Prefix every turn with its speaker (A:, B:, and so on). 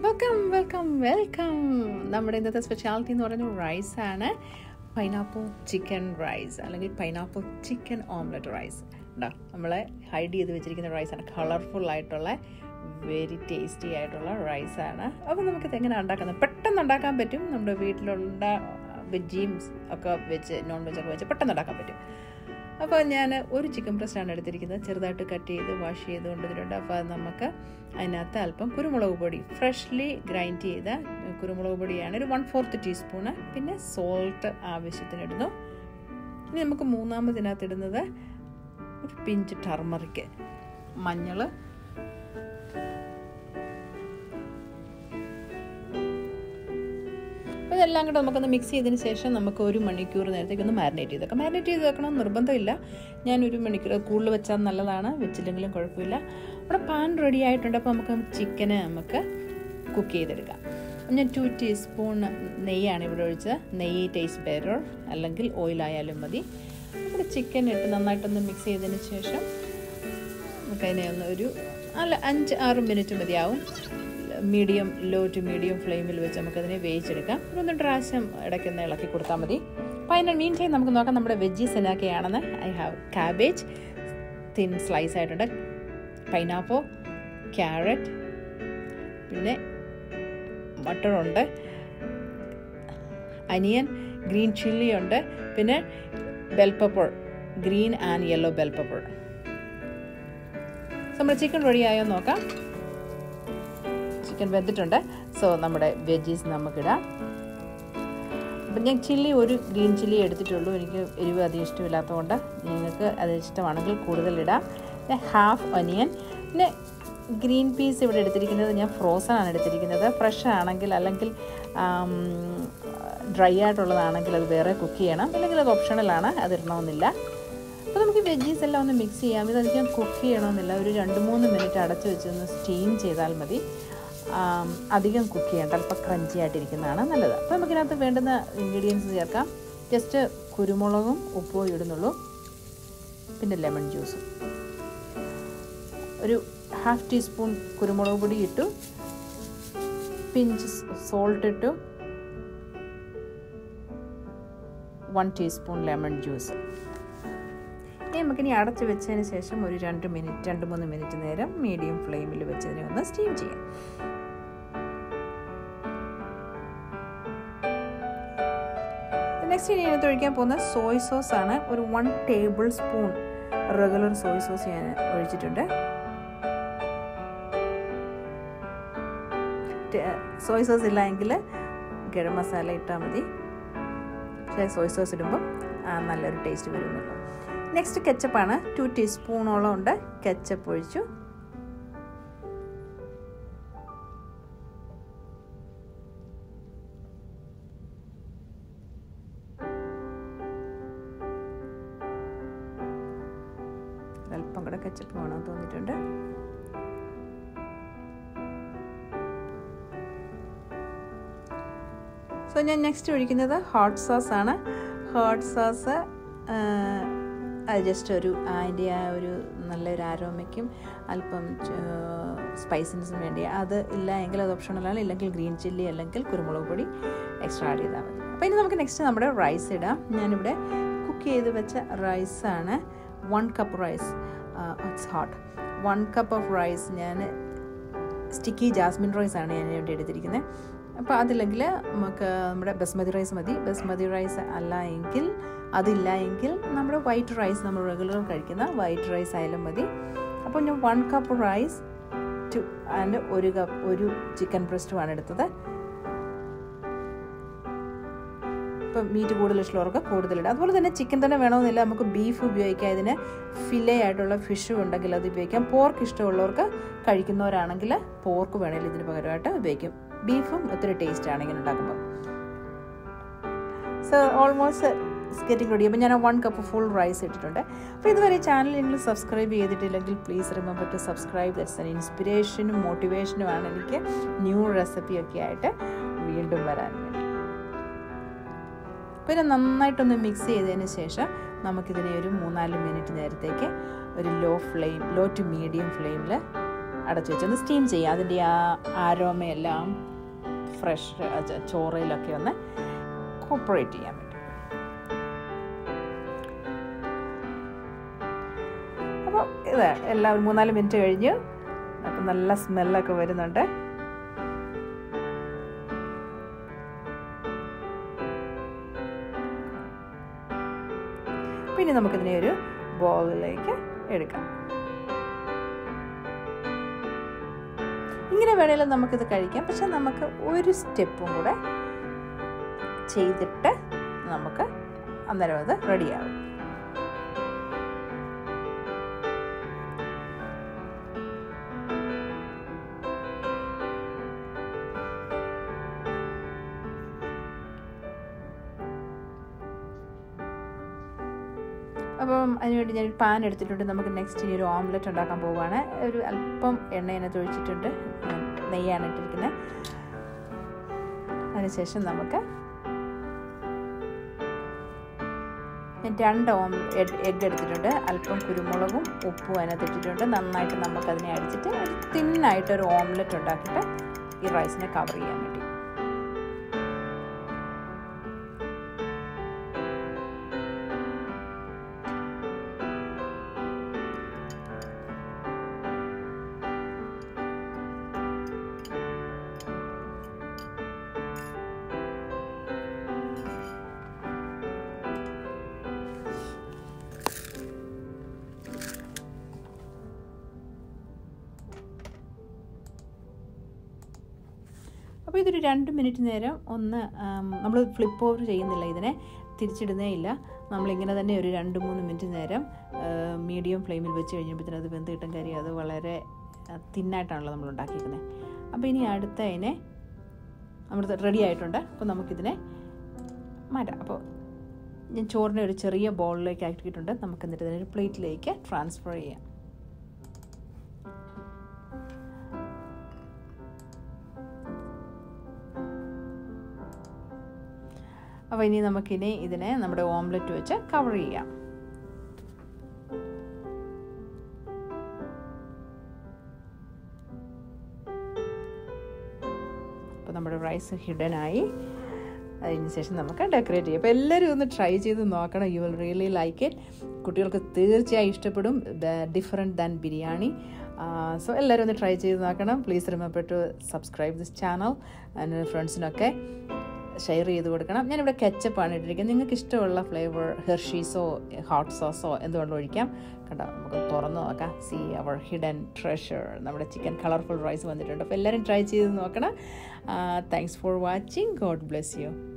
A: welcome welcome welcome നമ്മുടെ ഇന്നത്തെ speciality എന്ന് പറയുന്നത് റൈസ് ആണ് പൈനാപ്പിൾ ചിക്കൻ റൈസ് അല്ലെങ്കിൽ പൈനാപ്പിൾ ചിക്കൻ ഓംലെറ്റ് റൈസ് ഉണ്ടോ നമ്മൾ ഹൈഡ് ചെയ്ത് വെച്ചിരിക്കുന്ന റൈസാണ് കളർഫുൾ ആയിട്ടുള്ള വെരി ടേസ്റ്റി ആയിട്ടുള്ള റൈസാണ് അപ്പോൾ നമുക്കിത് എങ്ങനെ ഉണ്ടാക്കുന്നത് പെട്ടെന്ന് ഉണ്ടാക്കാൻ പറ്റും നമ്മുടെ വീട്ടിലുള്ള വെജിയും ഒക്കെ വെച്ച് നോൺ വെജൊക്കെ വെച്ച് പെട്ടെന്ന് ഉണ്ടാക്കാൻ പറ്റും അപ്പോൾ ഞാൻ ഒരു ചിക്കൻ ബ്രസ്റ്റാണ് എടുത്തിരിക്കുന്നത് ചെറുതായിട്ട് കട്ട് ചെയ്ത് വാഷ് ചെയ്ത് കൊണ്ടുവന്നിട്ടുണ്ട് അപ്പോൾ അത് നമുക്ക് അതിനകത്ത് അല്പം കുരുമുളക് പൊടി ഫ്രഷ്ലി ഗ്രൈൻഡ് ചെയ്ത കുരുമുളക് പൊടിയാണ് ഒരു വൺ ഫോർത്ത് ടീസ്പൂണ് പിന്നെ സോൾട്ട് ആവശ്യത്തിന് ഇടുന്നു ഇനി നമുക്ക് മൂന്നാമതിനകത്ത് ഇടുന്നത് ഒരു പിഞ്ച് ടർമറിക്ക് മഞ്ഞൾ അപ്പോൾ ഇതെല്ലാം കൂടെ നമുക്കൊന്ന് മിക്സ് ചെയ്തതിന് ശേഷം നമുക്ക് ഒരു മണിക്കൂർ നേരത്തേക്ക് ഒന്ന് മാരിനേറ്റ് ചെയ്ത് വെക്കാം മാരിനേറ്റ് ചെയ്ത് വെക്കണം നിർബന്ധമില്ല ഞാൻ ഒരു മണിക്കൂർ കൂടുതൽ വെച്ചാൽ നല്ലതാണ് വെച്ചില്ലെങ്കിലും കുഴപ്പമില്ല അവിടെ പാൻ റെഡി ആയിട്ടുണ്ട് അപ്പോൾ നമുക്ക് ചിക്കന് നമുക്ക് കുക്ക് ചെയ്തെടുക്കാം ഞാൻ ടു ടീസ്പൂൺ നെയ്യാണ് ഇവിടെ ഒഴിച്ചത് നെയ്യ് ടേസ്റ്റ് ബെറ്റർ അല്ലെങ്കിൽ ഓയിലായാലും മതി നമ്മുടെ ചിക്കൻ ഇട്ട് നന്നായിട്ടൊന്ന് മിക്സ് ചെയ്തതിന് ശേഷം നമുക്കതിനെ ഒന്ന് ഒരു അല്ല അഞ്ച് ആറ് മിനിറ്റ് മതിയാവും മീഡിയം ലോ ടു മീഡിയം ഫ്ലെയിമിൽ വെച്ച് നമുക്കതിനെ വേവിച്ചെടുക്കാം ഒരു ഒന്ന് പ്രാവശ്യം ഇടയ്ക്കൊന്ന് ഇളക്കി കൊടുത്താൽ മതി അപ്പോൾ അതിൻ്റെ മീൻ ടൈം നമുക്ക് നോക്കാം നമ്മുടെ വെജീസ് എന്നൊക്കെയാണെന്ന് I have cabbage thin slice ആയിട്ടുണ്ട് പൈനാപ്പിൾ ക്യാരറ്റ് പിന്നെ മട്ടറുണ്ട് അനിയൻ ഗ്രീൻ ചില്ലി ഉണ്ട് പിന്നെ bell pepper green and yellow bell pepper നമ്മുടെ ചിക്കൻ റെഡി ആയോ നോക്കാം ചിക്കൻ വെന്തിട്ടുണ്ട് സോ നമ്മുടെ വെജീസ് നമുക്കിടാം അപ്പം ഞാൻ ചില്ലി ഒരു ഗ്രീൻ ചില്ലി എടുത്തിട്ടുള്ളൂ എനിക്ക് എരിവ് അധികം ഇഷ്ടമില്ലാത്തതുകൊണ്ട് നിങ്ങൾക്ക് അത് ഇഷ്ടമാണെങ്കിൽ കൂടുതൽ ഇടാം പിന്നെ ഹാഫ് ഒനിയൻ പിന്നെ ഗ്രീൻ പീസ് ഇവിടെ എടുത്തിരിക്കുന്നത് ഞാൻ ഫ്രോസൺ ആണ് എടുത്തിരിക്കുന്നത് ഫ്രഷ് ആണെങ്കിൽ അല്ലെങ്കിൽ ഡ്രൈ ആയിട്ടുള്ളതാണെങ്കിൽ അത് വേറെ കുക്ക് ചെയ്യണം അല്ലെങ്കിൽ അത് ഓപ്ഷണലാണ് അത് ഇടണമെന്നില്ല അപ്പോൾ നമുക്ക് വെജീസ് എല്ലാം ഒന്ന് മിക്സ് ചെയ്യാം ഇതധികം കുക്ക് ചെയ്യണമെന്നില്ല ഒരു രണ്ട് മൂന്ന് മിനിറ്റ് അടച്ചു വെച്ച് ഒന്ന് സ്റ്റീം ചെയ്താൽ മതി അധികം കുക്ക് ചെയ്യേണ്ട അല്പം ക്രഞ്ചി ആയിട്ടിരിക്കുന്നതാണ് നല്ലത് അപ്പോൾ നമുക്കിനകത്ത് വേണ്ടുന്ന ഇൻഗ്രീഡിയൻസ് ചേർക്കാം ജസ്റ്റ് കുരുമുളകും ഉപ്പും ഇടുന്നുള്ളൂ പിന്നെ ലെമൺ ജ്യൂസും ഒരു ഹാഫ് ടീസ്പൂൺ കുരുമുളക് പൊടി ഇട്ടു പിഞ്ച് സോൾട്ട് ഇട്ടു വൺ ടീസ്പൂൺ ലെമൺ ജ്യൂസ് ഇനി നമുക്കിനി അടച്ച് വെച്ചതിന് ശേഷം ഒരു രണ്ട് മിനിറ്റ് രണ്ട് മൂന്ന് മിനിറ്റ് നേരം മീഡിയം ഫ്ലെയിമിൽ വെച്ചതിനെ ഒന്ന് സ്റ്റീം ചെയ്യാം നെക്സ്റ്റ് ഇനി ഇതിനകത്ത് ഒഴിക്കാൻ പോകുന്ന സോയ് സോസ് ആണ് ഒരു one tablespoon regular soy sauce ഞാൻ ഒഴിച്ചിട്ടുണ്ട് സോയ് സോസ് ഇല്ല എങ്കിൽ ഗരം മസാല ഇട്ടാൽ മതി പക്ഷേ സോയ് സോസ് ഇടുമ്പം നല്ലൊരു ടേസ്റ്റ് വരുന്നുള്ളൂ നെക്സ്റ്റ് കെച്ചപ്പാണ് ടു ടീസ്പൂണോളം ഉണ്ട് കെച്ചപ്പ് ഒഴിച്ചു അല്പം കൂടെ കെച്ചപ്പ് വേണമെന്ന് തോന്നിയിട്ടുണ്ട് സോ ഞാൻ നെക്സ്റ്റ് ഒഴിക്കുന്നത് ഹോട്ട് സോസ് ആണ് ഹോട്ട് സോസ് അത് ജസ്റ്റ് ഒരു അതിൻ്റെ ആ ഒരു നല്ലൊരു ആരോമയ്ക്കും അല്പം സ്പൈസിനസിനും വേണ്ടി അത് ഇല്ല എങ്കിൽ അത് ഓപ്ഷണലാണ് ഇല്ലെങ്കിൽ ഗ്രീൻ ചില്ലി അല്ലെങ്കിൽ കുരുമുളക് പൊടി എക്സ്ട്രാ ആഡ് ചെയ്താൽ മതി അപ്പോൾ ഇനി നമുക്ക് നെക്സ്റ്റ് നമ്മുടെ റൈസ് ഇടാം ഞാനിവിടെ കുക്ക് ചെയ്ത് വെച്ച റൈസാണ് one cup rice it's hot one cup of rice ഞാൻ സ്റ്റിക്കി ജാസ്മിൻ റൈസ് ആണ് ഞാൻ വേണ്ടി എടുത്തിരിക്കുന്നത് അപ്പോൾ അതില്ലെങ്കിൽ നമുക്ക് നമ്മുടെ ബസ്മതി റൈസ് മതി ബസ്മതി റൈസ് അല്ല എങ്കിൽ അതില്ല എങ്കിൽ നമ്മുടെ വൈറ്റ് റൈസ് നമ്മൾ റെഗുലർ കഴിക്കുന്ന വൈറ്റ് റൈസ് ആയാലും മതി അപ്പോൾ ഞാൻ one cup rice two and ഒരു കപ്പ് ഒരു ചിക്കൻ ബ്രസ്റ്റുമാണ് എടുത്തത് ഇപ്പം മീറ്റ് കൂടുതൽ ഇഷ്ടമുള്ളവർക്ക് കൂടുതലിടാം അതുപോലെ തന്നെ ചിക്കൻ തന്നെ വേണമെന്നില്ല നമുക്ക് ബീഫ് ഉപയോഗിക്കാം ഇതിന് ഫില്ലേ ആയിട്ടുള്ള ഫിഷ് ഉണ്ടെങ്കിൽ അത് ഉപയോഗിക്കാം പോർക്ക് ഇഷ്ടമുള്ളവർക്ക് കഴിക്കുന്നവരാണെങ്കിൽ പോർക്ക് വേണമെങ്കിൽ ഇതിന് പകരമായിട്ട് ഉപയോഗിക്കും ബീഫും ഒത്തിരി ടേസ്റ്റ് ആണ് ഇങ്ങനെ ഉണ്ടാക്കുമ്പോൾ സോ ഓൾമോസ്റ്റ് ഗെറ്റിംഗ് റെഡി അപ്പോൾ ഞാൻ വൺ കപ്പ് ഫുൾ റൈസ് ഇട്ടിട്ടുണ്ട് അപ്പോൾ ഇതുവരെ ചാനൽ നിങ്ങൾ സബ്സ്ക്രൈബ് ചെയ്തിട്ടില്ലെങ്കിൽ please remember to subscribe that's എൻ ഇൻസ്പിറേഷനും മോട്ടിവേഷനുമാണ് എനിക്ക് ന്യൂ റെസിപ്പിയൊക്കെ ആയിട്ട് വീണ്ടും വരാൻ വേണ്ടി പിന്നെ നന്നായിട്ടൊന്ന് മിക്സ് ചെയ്തതിന് ശേഷം നമുക്കിതിനെ ഒരു മൂന്നാല് മിനിറ്റ് നേരത്തേക്ക് ഒരു low flame low to medium ഫ്ലെയിമിൽ അടച്ചു വെച്ചൊന്ന് സ്റ്റീം ചെയ്യുക അതിൻ്റെ ആ ആരോമയെല്ലാം ഫ്രഷ് ചോറയിലൊക്കെ ഒന്ന് കോപ്പറേറ്റ് ചെയ്യാൻ വേണ്ടി അപ്പോൾ ഇത് എല്ലാം മൂന്നാല് മിനിറ്റ് കഴിഞ്ഞ് അപ്പം നല്ല സ്മെല്ലൊക്കെ വരുന്നുണ്ട് പിന്നെ നമുക്കിതിനെ ഒരു ബോളിലേക്ക് എടുക്കാം ഇങ്ങനെ വേണേലും നമുക്കിത് കഴിക്കാം പക്ഷെ നമുക്ക് ഒരു സ്റ്റെപ്പും കൂടെ ചെയ്തിട്ട് നമുക്ക് അന്നേരം അത് റെഡിയാവും അപ്പം അതിനുവേണ്ടി ഞാൻ പാൻ എടുത്തിട്ടുണ്ട് നമുക്ക് നെക്സ്റ്റ് ഇനി ഒരു ഓംലെറ്റ് ഉണ്ടാക്കാൻ പോവുകയാണ് ഒരു അല്പം എണ്ണ അതിനകത്ത് ഒഴിച്ചിട്ടുണ്ട് നെയ്യാണ് ഇട്ടിരിക്കുന്നത് അതിനുശേഷം നമുക്ക് ഞാൻ രണ്ട് ഓം എഗ് എടുത്തിട്ടുണ്ട് അല്പം കുരുമുളകും ഉപ്പും അതിനകത്ത് ഇട്ടിട്ടുണ്ട് നന്നായിട്ട് നമുക്കതിനെ അടിച്ചിട്ട് ഒരു തിന്നായിട്ട് ഒരു ഓംലെറ്റ് ഉണ്ടാക്കിയിട്ട് ഈ റൈസിനെ കവർ ചെയ്യാൻ വേണ്ടി അപ്പോൾ ഇതൊരു രണ്ട് മിനിറ്റ് നേരം ഒന്ന് നമ്മൾ ഫ്ലിപ്പ് ഓവർ ചെയ്യുന്നില്ല ഇതിനെ തിരിച്ചിടുന്നേ ഇല്ല നമ്മളിങ്ങനെ തന്നെ ഒരു രണ്ട് മൂന്ന് മിനിറ്റ് നേരം മീഡിയം ഫ്ലെയിമിൽ വെച്ച് കഴിഞ്ഞപ്പോഴത്തേനും അത് വെന്ത് കിട്ടും കാര്യം അത് വളരെ തിന്നായിട്ടാണല്ലോ നമ്മൾ ഉണ്ടാക്കിയിരിക്കുന്നത് അപ്പോൾ ഇനി അടുത്ത അതിനെ നമ്മൾ റെഡി ആയിട്ടുണ്ട് അപ്പോൾ നമുക്കിതിനെ മാറ്റാം അപ്പോൾ ഞാൻ ചോറിനെ ഒരു ചെറിയ ബൗളിലേക്ക് ആക്കിയിട്ടുണ്ട് നമുക്ക് എന്നിട്ട് ഇതിനൊരു പ്ലേറ്റിലേക്ക് ട്രാൻസ്ഫർ ചെയ്യാം അപ്പോൾ ഇനി നമുക്കിനി ഇതിനെ നമ്മുടെ ഓംലെറ്റ് വെച്ച് കവർ ചെയ്യാം അപ്പോൾ നമ്മുടെ റൈസ് ഹിഡനായി അതിന് ശേഷം നമുക്ക് ഡെക്കറേറ്റ് ചെയ്യാം അപ്പോൾ എല്ലാവരും ഒന്ന് ട്രൈ ചെയ്ത് നോക്കണം you will really like it കുട്ടികൾക്ക് തീർച്ചയായും ഇഷ്ടപ്പെടും ഡിഫറെൻറ്റ് ദാൻ ബിരിയാണി സോ എല്ലാവരും ഒന്ന് ട്രൈ ചെയ്ത് നോക്കണം please remember to subscribe this channel and ഫ്രണ്ട്സിനൊക്കെ ഷെയർ ചെയ്ത് കൊടുക്കണം ഞാനിവിടെ കെച്ചപ്പാണ് ഇട്ടിരിക്കുന്നത് നിങ്ങൾക്ക് ഇഷ്ടമുള്ള ഫ്ലേവർ ഹെർഷീസോ ഹോട്ട് സോസോ എന്തുകൊണ്ടും ഒഴിക്കാം കണ്ടോ നമുക്ക് തുറന്ന് നോക്കാം സി അവർ ഹിഡൻ ട്രഷർ നമ്മുടെ ചിക്കൻ കളർഫുൾ റൈസ് വന്നിട്ടുണ്ട് അപ്പോൾ എല്ലാവരും ട്രൈ ചെയ്ത് നോക്കണം thanks for watching God bless U